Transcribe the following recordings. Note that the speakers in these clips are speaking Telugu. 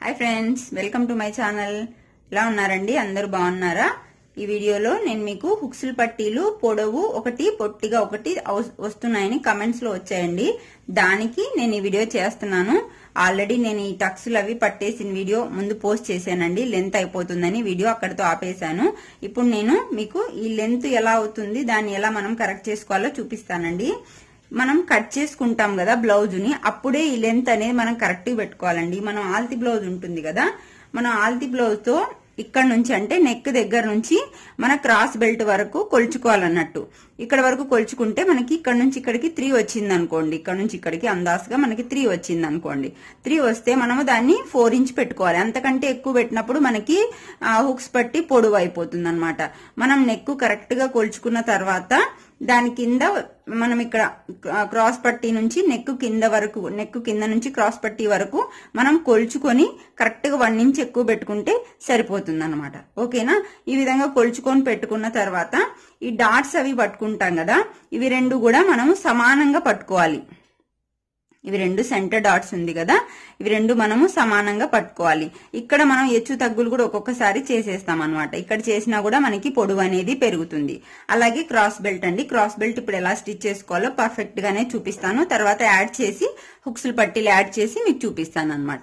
hi friends welcome to my channel ఎలా ఉన్నారండి అందరూ బాగున్నారా ఈ వీడియోలో నేను మీకు హుక్సుల్ పట్టీలు పొడవు ఒకటి పొట్టిగా ఒకటి అవ- వస్తున్నాయని కమెంట్స్ లో వచ్చాయండి దానికి నేను ఈ వీడియో చేస్తున్నాను ఆల్రెడీ నేను ఈ టక్స్లు అవి పట్టేసిన వీడియో ముందు పోస్ట్ చేశానండి లెంత్ అయిపోతుందని వీడియో అక్కడితో ఆపేశాను ఇప్పుడు నేను మీకు ఈ లెంత్ ఎలా అవుతుంది దాన్ని ఎలా మనం కరెక్ట్ చేసుకోవాలో చూపిస్తానండి మనం కట్ చేసుకుంటాం కదా బ్లౌజ్ ని అప్పుడే ఈ లెంత్ అనేది మనం కరెక్ట్ పెట్టుకోవాలండి మనం ఆల్తి బ్లౌజ్ ఉంటుంది కదా మనం ఆల్తి బ్లౌజ్ తో ఇక్కడ నుంచి అంటే నెక్ దగ్గర నుంచి మన క్రాస్ బెల్ట్ వరకు కొలుచుకోవాలన్నట్టు ఇక్కడ వరకు కొలుచుకుంటే మనకి ఇక్కడ నుంచి ఇక్కడికి త్రీ వచ్చింది అనుకోండి ఇక్కడ నుంచి ఇక్కడికి అందాసుగా మనకి త్రీ వచ్చింది అనుకోండి త్రీ వస్తే మనము దాన్ని ఫోర్ ఇంచ్ పెట్టుకోవాలి అంతకంటే ఎక్కువ పెట్టినప్పుడు మనకి హుక్స్ పట్టి పొడవు అయిపోతుంది అనమాట మనం నెక్ కరెక్ట్ గా కొలుచుకున్న తర్వాత దాని కింద మనం ఇక్కడ క్రాస్ పట్టీ నుంచి నెక్ కింద వరకు నెక్ కింద నుంచి క్రాస్ పట్టీ వరకు మనం కొలుచుకొని కరెక్ట్ గా వన్ ఇంచ్ ఎక్కువ పెట్టుకుంటే సరిపోతుంది అనమాట ఓకేనా ఈ విధంగా కొలుచుకొని పెట్టుకున్న తర్వాత ఈ డాట్స్ అవి పట్టుకుంటాం కదా ఇవి రెండు కూడా మనం సమానంగా పట్టుకోవాలి ఇవి రెండు సెంటర్ డాట్స్ ఉంది కదా ఇవి రెండు మనము సమానంగా పట్టుకోవాలి ఇక్కడ మనం హెచ్చు తగ్గులు కూడా ఒక్కొక్కసారి చేసేస్తాం అనమాట ఇక్కడ చేసినా కూడా మనకి పొడవు అనేది పెరుగుతుంది అలాగే క్రాస్ బెల్ట్ అండి క్రాస్ బెల్ట్ ఇప్పుడు ఎలా స్టిచ్ చేసుకోవాలో పర్ఫెక్ట్ గానే చూపిస్తాను తర్వాత యాడ్ చేసి హుక్స్లు పట్టీలు యాడ్ చేసి మీకు చూపిస్తాను అనమాట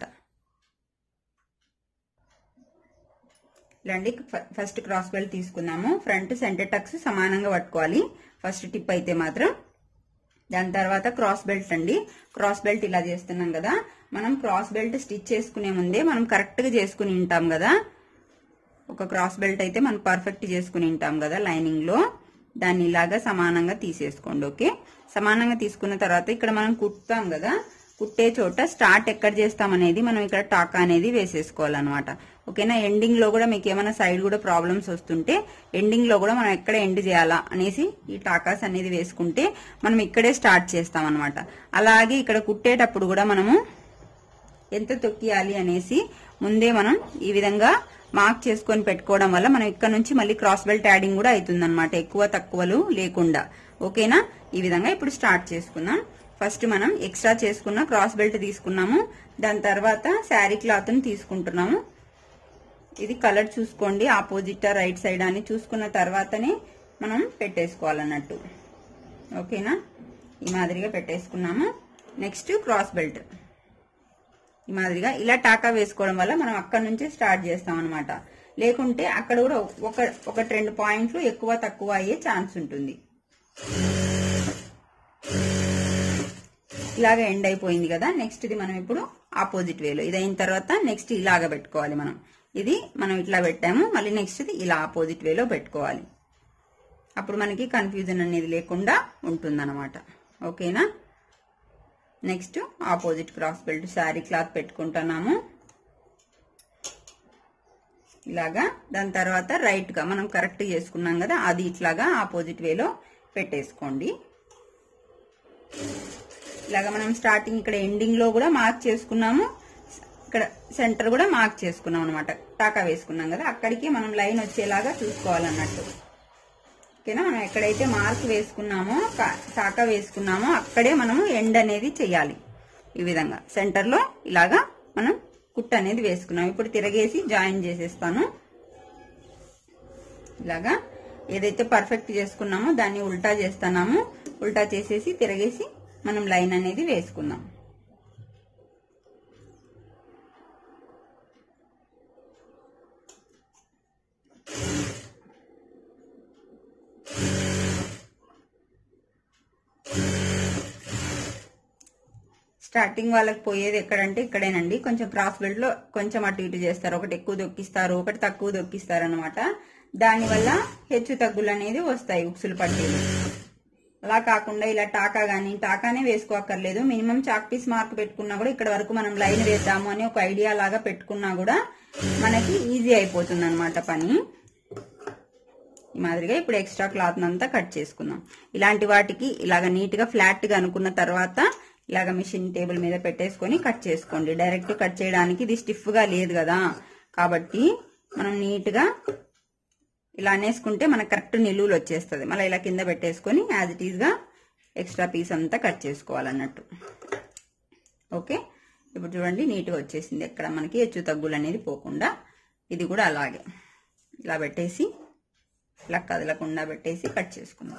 ఇలాంటి ఫస్ట్ క్రాస్ బెల్ట్ తీసుకుందాము ఫ్రంట్ సెంటర్ టక్స్ సమానంగా పట్టుకోవాలి ఫస్ట్ టిప్ అయితే మాత్రం దాని తర్వాత క్రాస్ బెల్ట్ అండి క్రాస్ బెల్ట్ ఇలా చేస్తున్నాం కదా మనం క్రాస్ బెల్ట్ స్టిచ్ చేసుకునే ముందే మనం కరెక్ట్ గా చేసుకుని ఉంటాం కదా ఒక క్రాస్ బెల్ట్ అయితే మనం పర్ఫెక్ట్ చేసుకుని ఉంటాం కదా లైనింగ్ లో దాన్ని ఇలాగా సమానంగా తీసేసుకోండి ఓకే సమానంగా తీసుకున్న తర్వాత ఇక్కడ మనం కుడతాం కదా కుట్టే చోట స్టార్ట్ ఎక్కడ చేస్తాం అనేది మనం ఇక్కడ టాకా అనేది వేసేసుకోవాలన్నమాట ఓకేనా ఎండింగ్ లో కూడా మీకు ఏమైనా సైడ్ కూడా ప్రాబ్లమ్స్ వస్తుంటే ఎండింగ్ లో కూడా మనం ఎక్కడ ఎండ్ చేయాలా అనేసి ఈ టాకాస్ అనేది వేసుకుంటే మనం ఇక్కడే స్టార్ట్ చేస్తాం అనమాట అలాగే ఇక్కడ కుట్టేటప్పుడు కూడా మనము ఎంత తొక్కియాలి అనేసి ముందే మనం ఈ విధంగా మార్క్ చేసుకొని పెట్టుకోవడం వల్ల మనం ఇక్కడ నుంచి మళ్ళీ క్రాస్ బెల్ట్ యాడింగ్ కూడా అవుతుంది ఎక్కువ తక్కువలు లేకుండా ఓకేనా ఈ విధంగా ఇప్పుడు స్టార్ట్ చేసుకుందాం ఫస్ట్ మనం ఎక్స్ట్రా చేసుకున్న క్రాస్ బెల్ట్ తీసుకున్నాము దాని తర్వాత శారీ క్లాత్ ని తీసుకుంటున్నాము ఇది కలర్ చూసుకోండి ఆపోజిట్ రైట్ సైడ్ అని చూసుకున్న తర్వాతనే మనం పెట్టేసుకోవాలన్నట్టు ఓకేనా ఈ మాదిరిగా పెట్టేసుకున్నాము నెక్స్ట్ క్రాస్ బెల్ట్ ఈ మాదిరిగా ఇలా టాకా వేసుకోవడం వల్ల మనం అక్కడ నుంచే స్టార్ట్ చేస్తాం అనమాట లేకుంటే అక్కడ కూడా ఒక ఒకటి రెండు పాయింట్లు ఎక్కువ తక్కువ అయ్యే ఛాన్స్ ఉంటుంది ఇలాగ ఎండ్ అయిపోయింది కదా నెక్స్ట్ ఇది మనం ఇప్పుడు ఆపోజిట్ వేలో ఇది అయిన తర్వాత నెక్స్ట్ ఇలాగ పెట్టుకోవాలి మనం ఇది మనం ఇట్లా పెట్టాము మళ్ళీ నెక్స్ట్ ఇది ఇలా ఆపోజిట్ వేలో పెట్టుకోవాలి అప్పుడు మనకి కన్ఫ్యూజన్ అనేది లేకుండా ఉంటుందన్నమాట ఓకేనా next opposite cross belt sari cloth పెట్టుకుంటున్నాము ఇలాగా దాని తర్వాత రైట్ గా మనం కరెక్ట్ చేసుకున్నాం కదా అది ఇట్లాగా ఆపోజిట్ వేలో పెట్టేసుకోండి ఇలాగా మనం స్టార్టింగ్ ఇక్కడ ఎండింగ్ లో కూడా మార్క్ చేసుకున్నాము ఇక్కడ సెంటర్ కూడా మార్క్ చేసుకున్నాం అనమాట టాకా వేసుకున్నాం కదా అక్కడికి మనం లైన్ వచ్చేలాగా చూసుకోవాలన్నట్టు ఓకేనా మనం ఎక్కడైతే మార్క్ వేసుకున్నామో కా- టాకా వేసుకున్నామో అక్కడే మనము ఎండ్ అనేది చేయాలి ఈ విధంగా సెంటర్ లో ఇలాగా మనం కుట్ అనేది వేసుకున్నాం ఇప్పుడు తిరగేసి జాయిన్ చేసేస్తాను ఇలాగా ఏదైతే పర్ఫెక్ట్ చేసుకున్నామో దాన్ని ఉల్టా చేస్తున్నాము ఉల్టా చేసేసి తిరగేసి మనం లైన్ అనేది వేసుకుందాం స్టార్టింగ్ వాళ్ళకి పోయేది ఎక్కడంటే ఇక్కడేనండి కొంచెం క్రాస్ బెల్ట్ లో కొంచెం అటు ఇటు చేస్తారు ఒకటి ఎక్కువ దొక్కిస్తారు ఒకటి తక్కువ దొక్కిస్తారు అనమాట దానివల్ల హెచ్చు తగ్గులు అనేది వస్తాయి ఉక్సులు పట్టీలు అలా కాకుండా ఇలా టాకా గానీ టాకానే వేసుకోక్కర్లేదు మినిమం చాక్ పీస్ మార్క్ పెట్టుకున్నా కూడా ఇక్కడ వరకు మనం లైన్ వేద్దాము అని ఒక ఐడియా లాగా పెట్టుకున్నా కూడా మనకి ఈజీ అయిపోతుంది అనమాట పని ఈ మాదిరిగా ఇప్పుడు ఎక్స్ట్రా క్లాత్ అంతా కట్ చేసుకుందాం ఇలాంటి వాటికి ఇలాగ నీట్ గా ఫ్లాట్ గా అనుకున్న తర్వాత ఇలాగ మిషన్ టేబుల్ మీద పెట్టేసుకొని కట్ చేసుకోండి డైరెక్ట్ కట్ చేయడానికి ఇది స్టిఫ్ గా లేదు కదా కాబట్టి మనం నీట్ గా ఇలా అనేసుకుంటే మనకు కరెక్ట్ నిలువులు వచ్చేస్తుంది మళ్ళీ ఇలా కింద పెట్టేసుకొని యాజ్ ఇట్ ఈస్ గా ఎక్స్ట్రా పీస్ అంతా కట్ చేసుకోవాలన్నట్టు ఓకే ఇప్పుడు చూడండి నీట్గా వచ్చేసింది ఎక్కడ మనకి హెచ్చు తగ్గులు అనేది పోకుండా ఇది కూడా అలాగే ఇలా పెట్టేసి ఇలా కదలకుండా పెట్టేసి కట్ చేసుకుందాం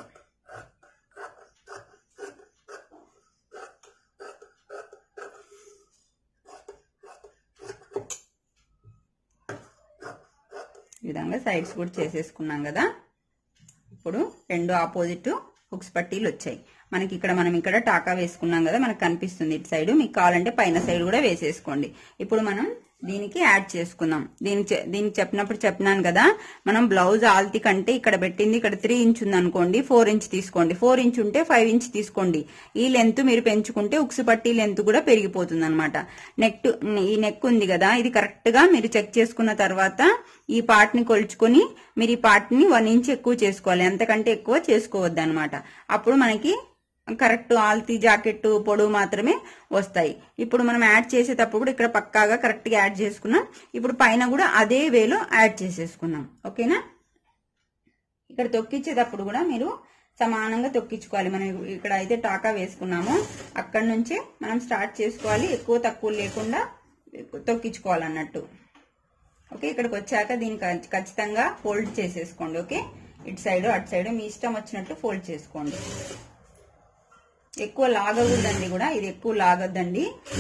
ఈ విధంగా సైడ్స్ కూడా చేసేసుకున్నాం కదా ఇప్పుడు రెండు ఆపోజిట్ హుక్స్ పట్టీలు వచ్చాయి మనకి ఇక్కడ మనం ఇక్కడ టాకా వేసుకున్నాం కదా మనకు కనిపిస్తుంది ఇటు సైడ్ మీకు కావాలంటే పైన సైడ్ కూడా వేసేసుకోండి ఇప్పుడు మనం దీనికి యాడ్ చేసుకుందాం దీనికి చె- దీనికి చెప్పినప్పుడు చెప్పినాను కదా మనం బ్లౌజ్ ఆల్తి కంటే ఇక్కడ పెట్టింది ఇక్కడ త్రీ ఇంచ్ ఉంది అనుకోండి ఫోర్ ఇంచ్ తీసుకోండి ఫోర్ ఇంచ్ ఉంటే ఫైవ్ ఇంచ్ తీసుకోండి ఈ లెంత్ మీరు పెంచుకుంటే ఉక్సు పట్టీ లెంత్ కూడా పెరిగిపోతుంది అనమాట నెక్ ఈ నెక్ ఉంది కదా ఇది కరెక్ట్ గా మీరు చెక్ చేసుకున్న తర్వాత ఈ పార్ట్ ని కొలుచుకొని మీరు ఈ పార్ట్ ని వన్ ఇంచ్ ఎక్కువ చేసుకోవాలి ఎంతకంటే ఎక్కువ చేసుకోవద్దు అనమాట అప్పుడు మనకి కరెక్ట్ ఆల్తీ జాకెట్ పొడవు మాత్రమే వస్తాయి ఇప్పుడు మనం యాడ్ చేసేటప్పుడు కూడా ఇక్కడ పక్కాగా కరెక్ట్ గా యాడ్ చేసుకున్నాం ఇప్పుడు పైన కూడా అదే వేలో యాడ్ చేసేసుకున్నాం ఓకేనా ఇక్కడ తొక్కిచ్చేటప్పుడు కూడా మీరు సమానంగా తొక్కించుకోవాలి మనం ఇక్కడ అయితే టాకా వేసుకున్నామో అక్కడ నుంచే మనం స్టార్ట్ చేసుకోవాలి ఎక్కువ తక్కువ లేకుండా తొక్కించుకోవాలన్నట్టు ఓకే ఇక్కడికి వచ్చాక దీన్ని ఖ- ఖచ్చితంగా ఫోల్డ్ చేసేసుకోండి ఓకే ఇటు సైడ్ అటు సైడ్ మీ ఇష్టం వచ్చినట్టు ఫోల్డ్ చేసుకోండి ఎక్కువ లాగకూడదండి కూడా ఇది ఎక్కువ లాగద్దండి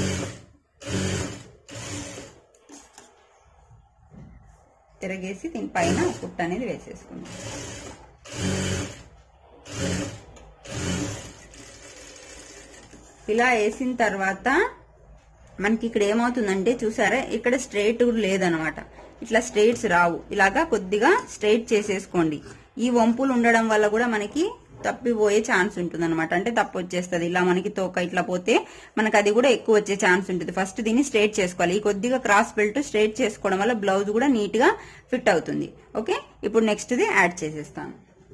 తిరగేసి దీనిపైన కుట్ట అనేది వేసేసుకుందాం ఇలా వేసిన తర్వాత మనకి ఇక్కడ ఏమవుతుందంటే చూసారా ఇక్కడ స్ట్రైట్ లేదనమాట ఇట్లా స్ట్రైట్స్ రావు ఇలాగా కొద్దిగా స్ట్రైట్ చేసేసుకోండి ఈ వంపులు ఉండడం వల్ల కూడా మనకి తప్పిపోయే ఛాన్స్ ఉంటుంది అనమాట అంటే తప్పు వచ్చేస్తుంది ఇలా మనకి తోక ఇట్లా పోతే మనకి అది కూడా ఎక్కువ వచ్చే ఛాన్స్ ఉంటుంది ఫస్ట్ దీన్ని స్ట్రైట్ చేసుకోవాలి ఈ కొద్దిగా క్రాస్ బెల్ట్ స్ట్రైట్ చేసుకోవడం వల్ల బ్లౌజ్ కూడా నీట్ గా ఫిట్ అవుతుంది ఓకే ఇప్పుడు నెక్స్ట్ ది యాడ్ చేసేస్తాను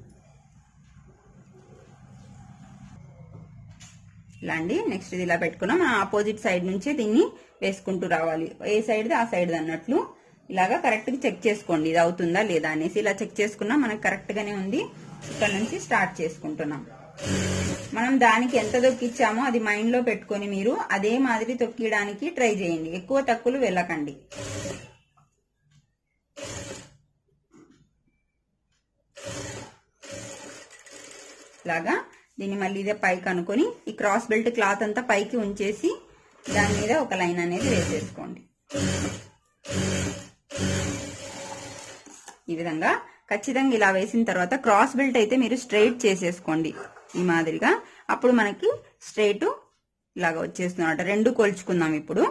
ఇలా అండి నెక్స్ట్ ఇది ఇలా పెట్టుకున్నాం మనం ఆపోజిట్ సైడ్ నుంచి దీన్ని వేసుకుంటూ రావాలి ఏ సైడ్ ఆ సైడ్ అన్నట్లు ఇలాగా కరెక్ట్ గా చెక్ చేసుకోండి ఇది అవుతుందా లేదా అనేసి ఇలా చెక్ చేసుకున్నా మనకు కరెక్ట్ గానే ఉంది ఇక్కడ నుంచి స్టార్ట్ చేసుకుంటున్నాం మనం దానికి ఎంత తొక్కిచ్చామో అది మైండ్ లో పెట్టుకొని మీరు అదే మాదిరి తొక్కియడానికి ట్రై చేయండి ఎక్కువ తక్కువలు వెళ్ళకండి లాగా దీన్ని మళ్ళీ ఇదే పైకి అనుకొని ఈ క్రాస్ బెల్ట్ క్లాత్ అంతా పైకి ఉంచేసి దాని మీద ఒక లైన్ అనేది వేసేసుకోండి ఈ విధంగా ఖచ్చితంగా ఇలా వేసిన తర్వాత క్రాస్ బెల్ట్ అయితే మీరు స్ట్రైట్ చేసేసుకోండి ఈ మాదిరిగా అప్పుడు మనకి స్ట్రైట్ ఇలాగ వచ్చేస్తున్నమాట రెండు కొలుచుకుందాం ఇప్పుడు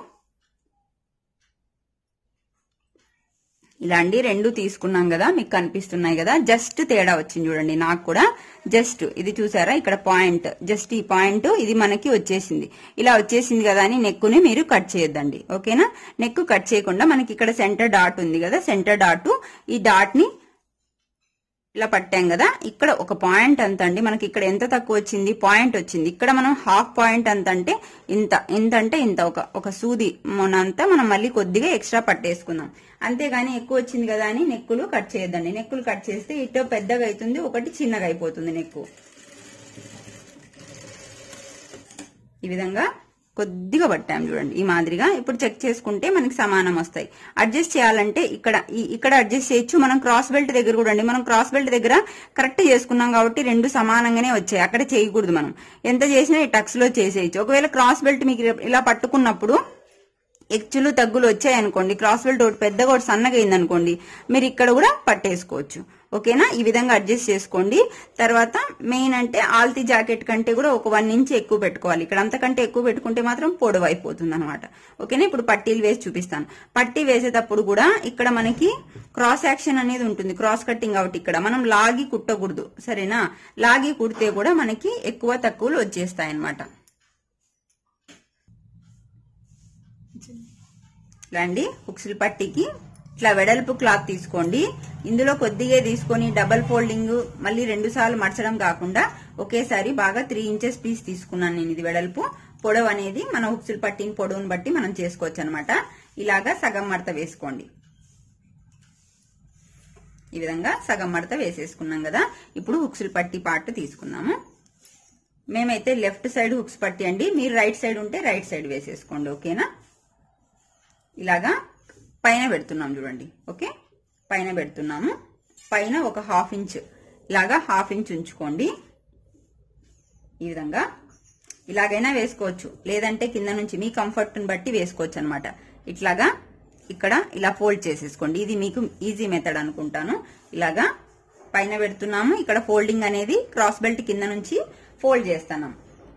ఇలా అండి రెండు తీసుకున్నాం కదా మీకు కనిపిస్తున్నాయి కదా జస్ట్ తేడా వచ్చింది చూడండి నాకు కూడా జస్ట్ ఇది చూసారా ఇక్కడ పాయింట్ జస్ట్ ఈ పాయింట్ ఇది మనకి వచ్చేసింది ఇలా వచ్చేసింది కదా అని నెక్కుని మీరు కట్ చేయొద్దండి ఓకేనా నెక్ కట్ చేయకుండా మనకి ఇక్కడ సెంటర్ డాట్ ఉంది కదా సెంటర్ డాట్ ఈ డాట్ ని ఇలా పట్టాం కదా ఇక్కడ ఒక పాయింట్ అంత అండి మనకి ఇక్కడ ఎంత తక్కువ వచ్చింది పాయింట్ వచ్చింది ఇక్కడ మనం హాఫ్ పాయింట్ అంత అంటే ఇంత ఇంత అంటే ఇంత ఒక ఒక సూది మొనంతా మనం మళ్ళీ కొద్దిగా ఎక్స్ట్రా పట్టేసుకుందాం అంతేగాని ఎక్కువ వచ్చింది కదా అని నెక్కులు కట్ చేయొద్దండి నెక్కులు కట్ చేస్తే ఇటు పెద్దగా అవుతుంది ఒకటి చిన్నగా అయిపోతుంది నెక్కు ఈ విధంగా కొద్దిగా పట్టాం చూడండి ఈ మాదిరిగా ఇప్పుడు చెక్ చేసుకుంటే మనకి సమానం వస్తాయి అడ్జస్ట్ చేయాలంటే ఇక్కడ ఈ- ఇక్కడ అడ్జస్ట్ చేయొచ్చు మనం క్రాస్ బెల్ట్ దగ్గర కూడా అండి మనం క్రాస్ బెల్ట్ దగ్గర కరెక్ట్ చేసుకున్నాం కాబట్టి రెండు సమానంగానే వచ్చాయి అక్కడ చేయకూడదు మనం ఎంత చేసినా ఈ టక్స్ లో చేసేయచ్చు ఒకవేళ క్రాస్ బెల్ట్ మీకు ఇలా పట్టుకున్నప్పుడు హెచ్చులు తగ్గులు వచ్చాయి అనుకోండి క్రాస్ బెల్ట్ ఒకటి పెద్దగా ఒకటి సన్నగా అయింది అనుకోండి మీరు ఇక్కడ కూడా పట్టేసుకోవచ్చు ఓకేనా ఈ విధంగా అడ్జస్ట్ చేసుకోండి తర్వాత మెయిన్ అంటే ఆల్తీ జాకెట్ కంటే కూడా ఒక వన్ ఇంచ్ ఎక్కువ పెట్టుకోవాలి ఇక్కడ అంతకంటే ఎక్కువ పెట్టుకుంటే మాత్రం పొడవు అయిపోతుంది అనమాట ఓకేనా ఇప్పుడు పట్టీలు వేసి చూపిస్తాను పట్టీ వేసేటప్పుడు కూడా ఇక్కడ మనకి క్రాస్ యాక్షన్ అనేది ఉంటుంది క్రాస్ కట్టింగ్ కాబట్టి ఇక్కడ మనం లాగి కుట్టకూడదు సరేనా లాగి కుడితే కూడా మనకి ఎక్కువ తక్కువలు వచ్చేస్తాయి అన్నమాట ఇలా అండి హుక్స్ల పట్టీకి ఇట్లా వెడల్పు క్లాత్ తీసుకోండి ఇందులో కొద్దిగా తీసుకొని డబల్ ఫోల్డింగ్ మళ్ళీ రెండు సార్లు మడచడం కాకుండా ఒకేసారి బాగా త్రీ ఇంచెస్ పీస్ తీసుకున్నాను నేను ఇది వెడల్పు పొడవు అనేది మన హుక్స్ల పట్టిన పొడవుని బట్టి మనం చేసుకోవచ్చు అనమాట ఇలాగా సగం మడత వేసుకోండి ఈ విధంగా సగం మడత వేసేసుకున్నాం కదా ఇప్పుడు హుక్స్ల పట్టి పార్ట్ తీసుకున్నాము మేమైతే లెఫ్ట్ సైడ్ హుక్స్ పట్టి అండి మీరు రైట్ సైడ్ ఉంటే రైట్ సైడ్ వేసేసుకోండి ఓకేనా ఇలాగా పైన పెడుతున్నాం చూడండి ఓకే పైన పెడుతున్నాము పైన ఒక హాఫ్ ఇంచ్ ఇలాగా హాఫ్ ఇంచ్ ఉంచుకోండి ఈ విధంగా ఇలాగైనా వేసుకోవచ్చు లేదంటే కింద నుంచి మీ కంఫర్ట్ని బట్టి వేసుకోవచ్చు అనమాట ఇట్లాగా ఇక్కడ ఇలా ఫోల్డ్ చేసేసుకోండి ఇది మీకు ఈజీ మెథడ్ అనుకుంటాను ఇలాగా పైన పెడుతున్నాము ఇక్కడ ఫోల్డింగ్ అనేది క్రాస్ బెల్ట్ కింద నుంచి ఫోల్డ్ చేస్తున్నాం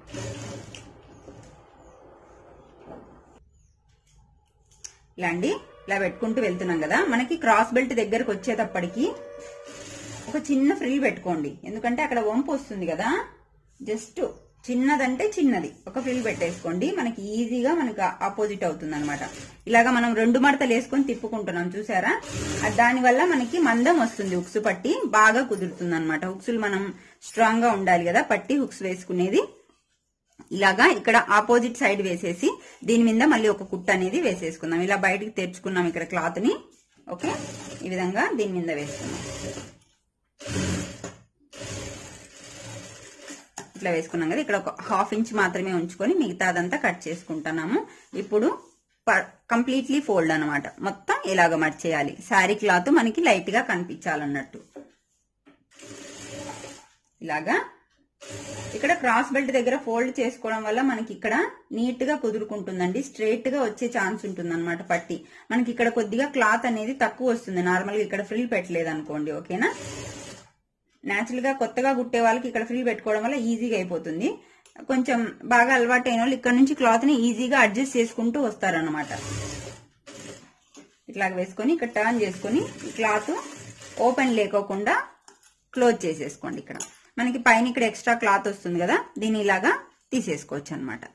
ఇలా అండి ఇలా పెట్టుకుంటూ వెళ్తున్నాం కదా మనకి క్రాస్ బెల్ట్ దగ్గరకు వచ్చేటప్పటికి ఒక చిన్న ఫ్రిల్ పెట్టుకోండి ఎందుకంటే అక్కడ వంపు వస్తుంది కదా జస్ట్ చిన్నదంటే చిన్నది ఒక ఫ్రిల్ పెట్టేసుకోండి మనకి ఈజీగా మనకి ఆపోజిట్ అవుతుంది అనమాట ఇలాగా మనం రెండు మడతలు వేసుకొని తిప్పుకుంటున్నాం చూసారా అది దానివల్ల మనకి మందం వస్తుంది ఉక్సు పట్టి బాగా కుదురుతుంది అనమాట ఉక్సులు మనం స్ట్రాంగ్ గా ఉండాలి కదా పట్టి హుక్స్ వేసుకునేది ఇలాగా ఇక్కడ ఆపోజిట్ సైడ్ వేసేసి దీని మీద మళ్ళీ ఒక కుట్ట అనేది వేసేసుకుందాం ఇలా బయటికి తెరుచుకున్నాం ఇక్కడ క్లాత్ ని ఓకే ఈ విధంగా దీని మీద వేసుకున్నాం ఇట్లా వేసుకున్నాం కదా ఇక్కడ ఒక హాఫ్ ఇంచ్ మాత్రమే ఉంచుకొని మిగతాదంతా కట్ చేసుకుంటున్నాము ఇప్పుడు కంప్లీట్లీ ఫోల్డ్ అనమాట మొత్తం ఇలాగ మర్చేయాలి శారీ క్లాత్ మనకి లైట్ గా కనిపించాలన్నట్టు ఇలాగా ఇక్కడ క్రాస్ బెల్ట్ దగ్గర ఫోల్డ్ చేసుకోవడం వల్ల మనకి ఇక్కడ నీట్ గా కుదురుకుంటుందండి స్ట్రైట్ గా వచ్చే ఛాన్స్ ఉంటుంది అనమాట పట్టి మనకి ఇక్కడ కొద్దిగా క్లాత్ అనేది తక్కువ వస్తుంది నార్మల్ గా ఇక్కడ ఫ్రిల్ పెట్టలేదు అనుకోండి ఓకేనా న్యాచురల్ గా కొత్తగా కుట్టే వాళ్ళకి ఇక్కడ ఫ్రిల్ పెట్టుకోవడం వల్ల ఈజీగా అయిపోతుంది కొంచెం బాగా అలవాటు అయిన వాళ్ళు ఇక్కడ నుంచి క్లాత్ ని ఈజీగా అడ్జస్ట్ చేసుకుంటూ వస్తారనమాట ఇట్లా వేసుకొని ఇక్కడ టర్న్ చేసుకొని ఈ క్లాత్ ఓపెన్ లేకోకుండా క్లోజ్ చేసేసుకోండి ఇక్కడ మనకి పైన ఇక్కడ ఎక్స్ట్రా క్లాత్ వస్తుంది కదా దీన్ని ఇలాగా తీసేసుకోవచ్చు అనమాట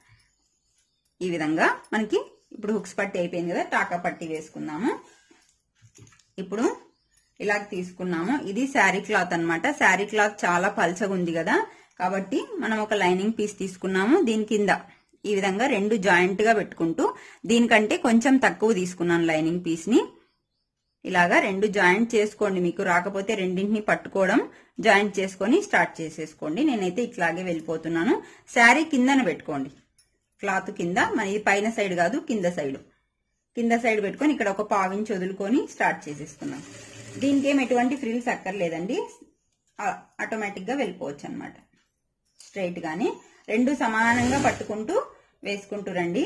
ఈ విధంగా మనకి ఇప్పుడు హుక్స్ పట్టి అయిపోయింది కదా టాకా పట్టి వేసుకుందాము ఇప్పుడు ఇలా తీసుకున్నాము ఇది శారీ క్లాత్ అన్నమాట శారీ క్లాత్ చాలా పల్చగా ఉంది కదా కాబట్టి మనం ఒక లైనింగ్ పీస్ తీసుకున్నాము దీని కింద ఈ విధంగా రెండు జాయింట్ గా పెట్టుకుంటూ దీనికంటే కొంచెం తక్కువ తీసుకున్నాను లైనింగ్ పీస్ ని ఇలాగా రెండు జాయింట్ చేసుకోండి మీకు రాకపోతే రెండింటిని పట్టుకోవడం జాయింట్ చేసుకొని స్టార్ట్ చేసేసుకోండి నేనైతే ఇట్లాగే వెళ్ళిపోతున్నాను శారీ కిందన పెట్టుకోండి క్లాత్ కింద మన ఇది పైన సైడ్ కాదు కింద సైడ్ కింద సైడ్ పెట్టుకొని ఇక్కడ ఒక పావించి వదులుకొని స్టార్ట్ చేసేసుకున్నాం దీనికి ఏం ఎటువంటి ఫ్రిల్స్ అక్కర్లేదండి ఆటోమేటిక్ గా వెళ్ళిపోవచ్చు అనమాట స్ట్రైట్ గానే రెండు సమానంగా పట్టుకుంటూ వేసుకుంటూ రండి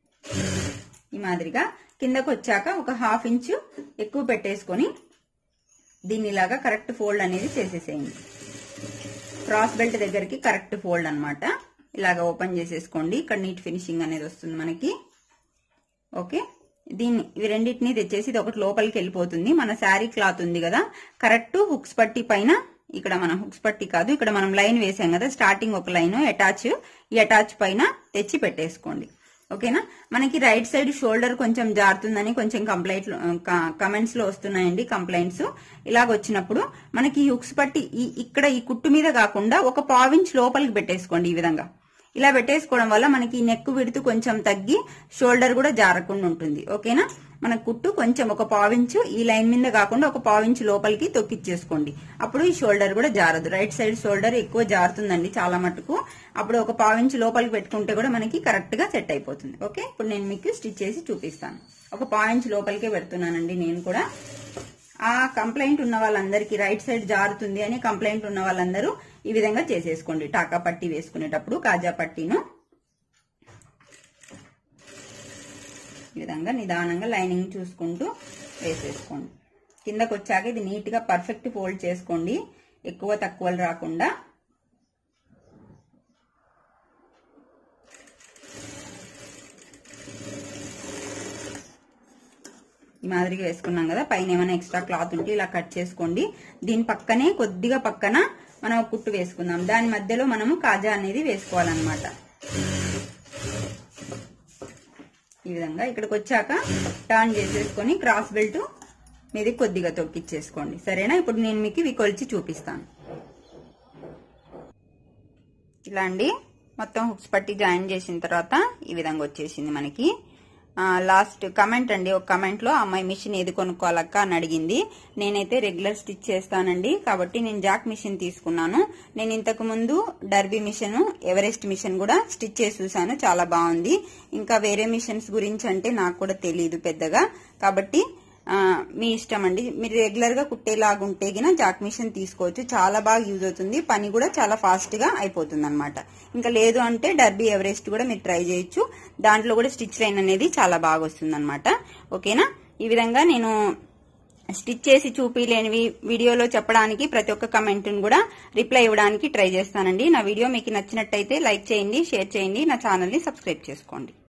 ఈ మాదిరిగా కిందకు వచ్చాక ఒక హాఫ్ ఇంచు ఎక్కువ పెట్టేసుకొని దీన్ని ఇలాగా కరెక్ట్ ఫోల్డ్ అనేది చేసేసేయండి క్రాస్ బెల్ట్ దగ్గరికి కరెక్ట్ ఫోల్డ్ అనమాట ఇలాగ ఓపెన్ చేసేసుకోండి ఇక్కడ నీట్ ఫినిషింగ్ అనేది వస్తుంది మనకి ఓకే దీన్ని ఇవి రెండింటిని తెచ్చేసి ఇది ఒకటి లోపలికి వెళ్ళిపోతుంది మన శారీ క్లాత్ ఉంది కదా కరెక్ట్ హుక్స్ పట్టి పైన ఇక్కడ మనం హుక్స్ పట్టి కాదు ఇక్కడ మనం లైన్ వేసాం కదా స్టార్టింగ్ ఒక లైన్ అటాచ్ ఈ అటాచ్ పైన తెచ్చి పెట్టేసుకోండి ఓకేనా మనకి రైట్ సైడ్ షోల్డర్ కొంచెం జారుతుందని కొంచెం కంప్లైంట్ కమెంట్స్ లో వస్తున్నాయండి కంప్లైంట్స్ ఇలాగ వచ్చినప్పుడు మనకి ఈ హుక్స్ పట్టి ఈ ఇక్కడ ఈ కుట్టు మీద కాకుండా ఒక పావించ్ లోపలికి పెట్టేసుకోండి ఈ విధంగా ఇలా పెట్టేసుకోవడం వల్ల మనకి నెక్ విడుతు కొంచెం తగ్గి షోల్డర్ కూడా జారకుండా ఉంటుంది ఓకేనా మన కుట్టు కొంచెం ఒక పావించు ఈ లైన్ మీద కాకుండా ఒక పావించు లోపలికి తొక్కిచ్చేసుకోండి అప్పుడు ఈ షోల్డర్ కూడా జారదు రైట్ సైడ్ షోల్డర్ ఎక్కువ జారుతుందండి చాలా మటుకు అప్పుడు ఒక పావించు లోపలికి పెట్టుకుంటే కూడా మనకి కరెక్ట్ గా సెట్ అయిపోతుంది ఓకే ఇప్పుడు నేను మీకు స్టిచ్ చేసి చూపిస్తాను ఒక పావించు లోపలికే పెడుతున్నానండి నేను కూడా ఆ కంప్లైంట్ ఉన్న వాళ్ళందరికీ రైట్ సైడ్ జారుతుంది అని కంప్లైంట్ ఉన్న వాళ్ళందరూ ఈ విధంగా చేసేసుకోండి టాకా పట్టి వేసుకునేటప్పుడు కాజా పట్టీను ఈ విధంగా నిదానంగా లైనింగ్ చూసుకుంటూ వేసేసుకోండి కిందకు వచ్చాక ఇది నీట్ గా పర్ఫెక్ట్ ఫోల్డ్ చేసుకోండి ఎక్కువ తక్కువలు రాకుండా ఈ మాదిరిగా వేసుకున్నాం కదా పైన ఏమైనా ఎక్స్ట్రా క్లాత్ ఉంటే ఇలా కట్ చేసుకోండి దీని పక్కనే కొద్దిగా పక్కన మనం ఒక కుట్టు వేసుకుందాం దాని మధ్యలో మనము కాజా అనేది వేసుకోవాలన్నమాట ఈ విధంగా ఇక్కడికి వచ్చాక టర్న్ చేసేసుకొని క్రాస్ బెల్ట్ మీది కొద్దిగా తొక్కిచ్చేసుకోండి సరేనా ఇప్పుడు నేను మీకు ఇవి కొలిచి చూపిస్తాను ఇలా అండి మొత్తం హుక్స్ పట్టి జాయిన్ చేసిన తర్వాత ఈ విధంగా వచ్చేసింది మనకి లాస్ట్ కమెంట్ అండి ఒక కమెంట్ లో అమ్మాయి మిషన్ ఏది కొనుక్కోవాలక్క అని అడిగింది నేనైతే రెగ్యులర్ స్టిచ్ చేస్తానండి కాబట్టి నేను జాక్ మిషన్ తీసుకున్నాను నేను ఇంతకు ముందు డర్బీ మిషన్ ఎవరెస్ట్ మిషన్ కూడా స్టిచ్ చేసి చూసాను చాలా బాగుంది ఇంకా వేరే మిషన్స్ గురించి అంటే నాకు కూడా తెలియదు పెద్దగా కాబట్టి ఆ, మీ ఇష్టం అండి మీరు రెగ్యులర్ గా కుట్టేలాగుంటే గిన జాక్ మిషన్ తీసుకోవచ్చు చాలా బాగా యూజ్ అవుతుంది పని కూడా చాలా ఫాస్ట్ గా అయిపోతుంది అనమాట ఇంకా లేదు అంటే డర్బీ ఎవరెస్ట్ కూడా మీరు ట్రై చేయొచ్చు దాంట్లో కూడా స్టిచ్ లైన్ అనేది చాలా బాగా వస్తుంది అనమాట ఓకేనా ఈ విధంగా నేను స్టిచ్ చేసి చూపిలేనివి వీడియోలో చెప్పడానికి ప్రతి ఒక్క కమెంట్ కూడా రిప్లై ఇవ్వడానికి ట్రై చేస్తానండి నా వీడియో మీకు నచ్చినట్టయితే లైక్ చేయండి షేర్ చేయండి నా ఛానల్ ని సబ్స్క్రైబ్ చేసుకోండి